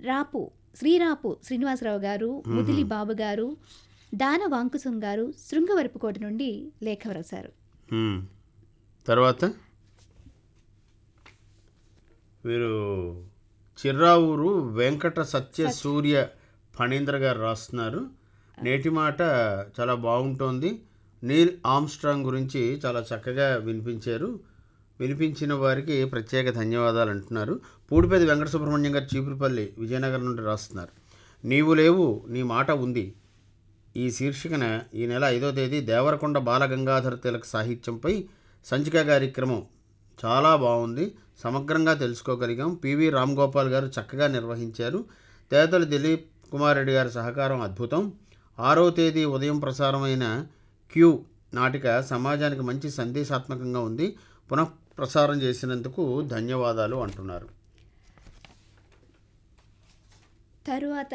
రాపు శ్రీరాపు శ్రీనివాసరావు గారు ముదిలి బాబు గారు దాన వాంకుసం గారు శృంగవరపుకోట నుండి లేఖ వ్రాశారు మ్మ్. తర్వాత వీరు చిర్రావూరు వెంకట సత్య సూర్య ఫణీంద్ర గారు రాస్తున్నారు నేటి మాట చాలా బాగుంటోంది నీల్ ఆమ్స్ట్రాంగ్ గురించి చాలా చక్కగా వినిపించారు వినిపించిన వారికి ప్రత్యేక ధన్యవాదాలు అంటున్నారు పూడిపేది వెంకట సుబ్రహ్మణ్యం గారు చీపురుపల్లి విజయనగరం నుండి రాస్తున్నారు నీవు లేవు నీ మాట ఉంది ఈ శీర్షికన ఈ నెల ఐదో తేదీ దేవరకొండ బాలగంగాధర తిలక్ సాహిత్యంపై సంచిక కార్యక్రమం చాలా బాగుంది సమగ్రంగా తెలుసుకోగలిగాం పివి రామ్ గోపాల్ గారు చక్కగా నిర్వహించారు తేతలు దిలీప్ కుమార్ రెడ్డి గారి సహకారం అద్భుతం ఆరో తేదీ ఉదయం ప్రసారమైన క్యూ నాటిక సమాజానికి మంచి సందేశాత్మకంగా ఉంది పునః ప్రసారం చేసినందుకు ధన్యవాదాలు అంటున్నారు తరువాత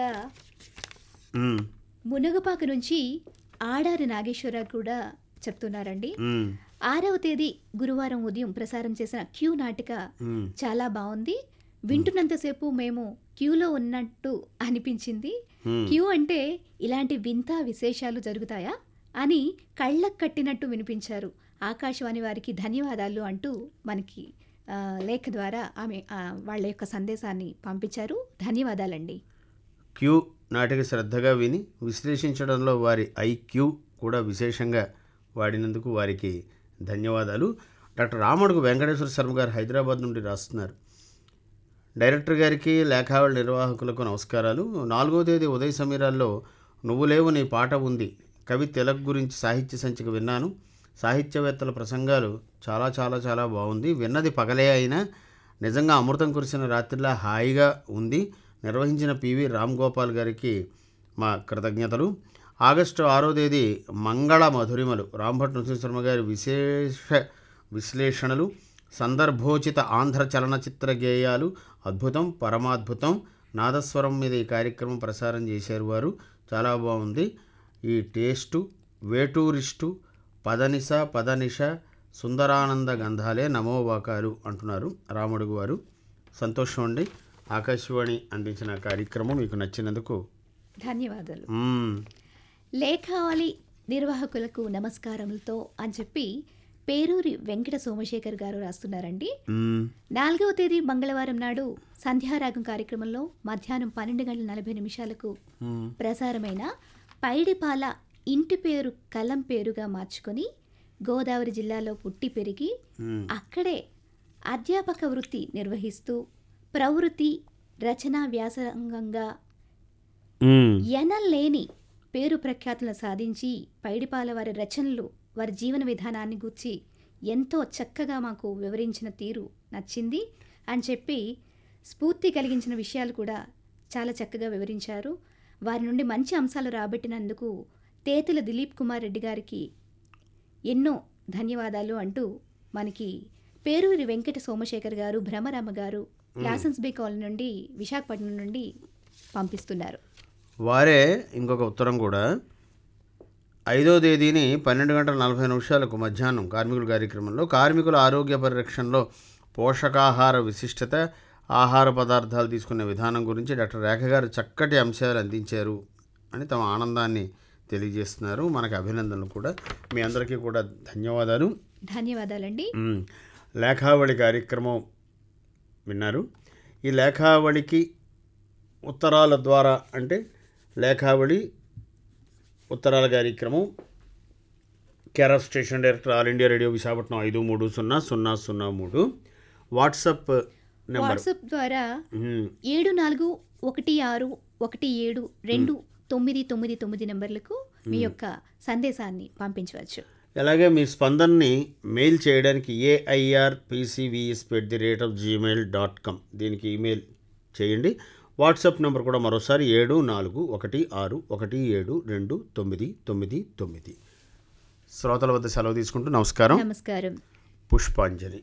మ్మ్. మునగపాక నుంచి ఆడారి నాగేశ్వరరావు కూడా చెప్తున్నారండి మ్మ్. ఆరవ తేదీ గురువారం ఉదయం ప్రసారం చేసిన క్యూ నాటిక మ్మ్. చాలా బాగుంది వింటున్నంతసేపు మేము క్యూలో ఉన్నట్టు అనిపించింది మ్మ్. క్యూ అంటే ఇలాంటి వింత విశేషాలు జరుగుతాయా అని కళ్ళకు కట్టినట్టు వినిపించారు ఆకాశవాణి వారికి ధన్యవాదాలు అంటూ మనకి ఆ, లేఖ ద్వారా ఆమె ఆ, వాళ్ళ యొక్క సందేశాన్ని పంపించారు ధన్యవాదాలండి క్యూ నాటిక శ్రద్ధగా విని విశ్లేషించడంలో వారి ఐక్యూ కూడా విశేషంగా వాడినందుకు వారికి ధన్యవాదాలు డాక్టర్ రామడుగు వెంకటేశ్వర శర్మ గారు హైదరాబాద్ నుండి రాస్తున్నారు డైరెక్టర్ గారికి లేఖావళి నిర్వాహకులకు నమస్కారాలు నాలుగో తేదీ ఉదయ సమీరాల్లో నువ్వు లేవు నీ పాట ఉంది కవి తిలక్ గురించి సాహిత్య సంచిక విన్నాను సాహిత్యవేత్తల ప్రసంగాలు చాలా చాలా చాలా బాగుంది విన్నది పగలే అయినా నిజంగా అమృతం కురిసిన రాత్రిలా హాయిగా ఉంది నిర్వహించిన పివి రామ్ గోపాల్ గారికి మా కృతజ్ఞతలు ఆగస్టు ఆరో తేదీ మంగళ మధురిమలు రాంభట్ నరసింహశర్మ గారి విశేష విశ్లేషణలు సందర్భోచిత ఆంధ్ర చలనచిత్ర గేయాలు అద్భుతం పరమాద్భుతం నాదస్వరం మీద ఈ కార్యక్రమం ప్రసారం చేశారు వారు చాలా బాగుంది ఈ టేస్టు వేటూరిస్టు పదనిస పదనిష సుందరానంద గంధాలే నమోవాకాలు అంటున్నారు రాముడు వారు సంతోషం అండి ఆకాశవాణి అందించిన కార్యక్రమం మీకు నచ్చినందుకు ధన్యవాదాలు మ్మ్. లేఖావళి నిర్వాహకులకు నమస్కారములతో అని చెప్పి పేరూరి వెంకట సోమశేఖర్ గారు రాస్తున్నారండి మ్మ్. నాలుగవ తేదీ మంగళవారం నాడు సంధ్యారాగం కార్యక్రమంలో మధ్యాహ్నం పన్నెండు గంటల నలభై నిమిషాలకు మ్మ్. ప్రసారమైన పైడిపాల ఇంటి పేరు కలం పేరుగా మార్చుకొని గోదావరి జిల్లాలో పుట్టి పెరిగి మ్మ్. అక్కడే అధ్యాపక వృత్తి నిర్వహిస్తూ ప్రవృత్తి రచనా వ్యాసంగంగా మ్మ్. ఎనలేని పేరు ప్రఖ్యాతులను సాధించి పైడిపాల వారి రచనలు వారి జీవన విధానాన్ని గూర్చి ఎంతో చక్కగా మాకు వివరించిన తీరు నచ్చింది అని చెప్పి స్ఫూర్తి కలిగించిన విషయాలు కూడా చాలా చక్కగా వివరించారు వారి నుండి మంచి అంశాలు రాబట్టినందుకు తేతుల దిలీప్ కుమార్ రెడ్డి గారికి ఎన్నో ధన్యవాదాలు అంటూ మనకి పేరూరి వెంకట సోమశేఖర్ గారు భ్రమరామ గారు లాసెన్స్ బే కాలనీ నుండి విశాఖపట్నం నుండి పంపిస్తున్నారు వారే ఇంకొక ఉత్తరం కూడా ఐదో తేదీని పన్నెండు గంటల నలభై నిమిషాలకు మధ్యాహ్నం కార్మికుల కార్యక్రమంలో కార్మికుల ఆరోగ్య పరిరక్షణలో పోషకాహార విశిష్టత ఆహార పదార్థాలు తీసుకునే విధానం గురించి డాక్టర్ రేఖ గారు చక్కటి అంశాలు అందించారు అని తమ ఆనందాన్ని తెలియజేస్తున్నారు మనకు అభినందనలు కూడా మీ అందరికీ కూడా ధన్యవాదాలు ధన్యవాదాలండి మ్మ్. లేఖావళి కార్యక్రమం విన్నారు ఈ లేఖావళికి ఉత్తరాల ద్వారా అంటే లేఖావళి ఉత్తరాల కార్యక్రమం care of station director All India Radio Visakhapatnam ఐదు మూడు సున్నా సున్నా సున్నా మూడు వాట్సాప్ నెంబర్ వాట్సాప్ ద్వారా మ్మ్. ఏడు నాలుగు ఒకటి ఆరు ఒకటి ఏడు రెండు తొమ్మిది తొమ్మిది తొమ్మిది నెంబర్లకు మీ యొక్క సందేశాన్ని పంపించవచ్చు అలాగే మీ స్పందనని మెయిల్ చేయడానికి AIR PCVS at the rate of Gmail dot com దీనికి ఈమెయిల్ చేయండి వాట్సాప్ నెంబర్ కూడా మరోసారి ఏడు నాలుగు ఒకటి ఆరు ఒకటి ఏడు రెండు తొమ్మిది తొమ్మిది తొమ్మిది శ్రోతల వద్ద సెలవు తీసుకుంటూ నమస్కారం నమస్కారం పుష్పాంజలి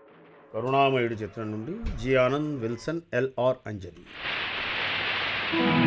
కరుణామయుడు చిత్రం నుండి జి ఆనంద్ విల్సన్ ఎల్ఆర్ అంజలి